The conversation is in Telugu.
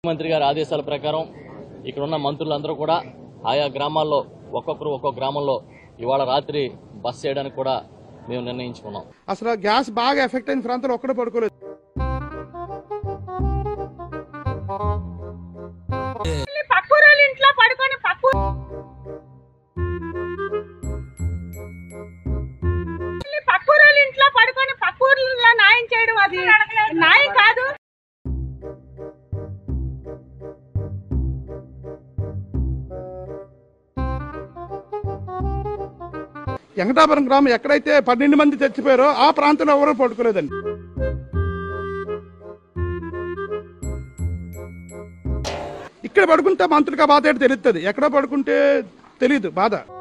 ముఖ్యమంత్రి గారి ఆదేశాల ప్రకారం ఇక్కడ ఉన్న మంత్రులందరూ కూడా ఆయా గ్రామాల్లో ఒక్కొక్కరు ఒక్కొక్క గ్రామంలో ఇవాళ రాత్రి బస్ చేయడానికి కూడా మేము నిర్ణయించుకున్నాం అసలు గ్యాస్ బాగా ఎఫెక్ట్ అయిన ప్రాంతాలు ఒక్కడే పడుకోలేదు పక్కూరు ఇంట్లో పడుకొని పక్కు పక్కూరు ఇంట్లో పడుకొని పక్కూరులో న్యాయం చేయడం అది న్యాయం కాదు వెంకటాపురం గ్రామం ఎక్కడైతే పన్నెండు మంది చచ్చిపోయారో ఆ ప్రాంతంలో ఎవరూ పడుకోలేదండి ఇక్కడ పడుకుంటే మంత్రులకు ఆ బాధ ఏంటో తెలుస్తుంది ఎక్కడ పడుకుంటే తెలియదు బాధ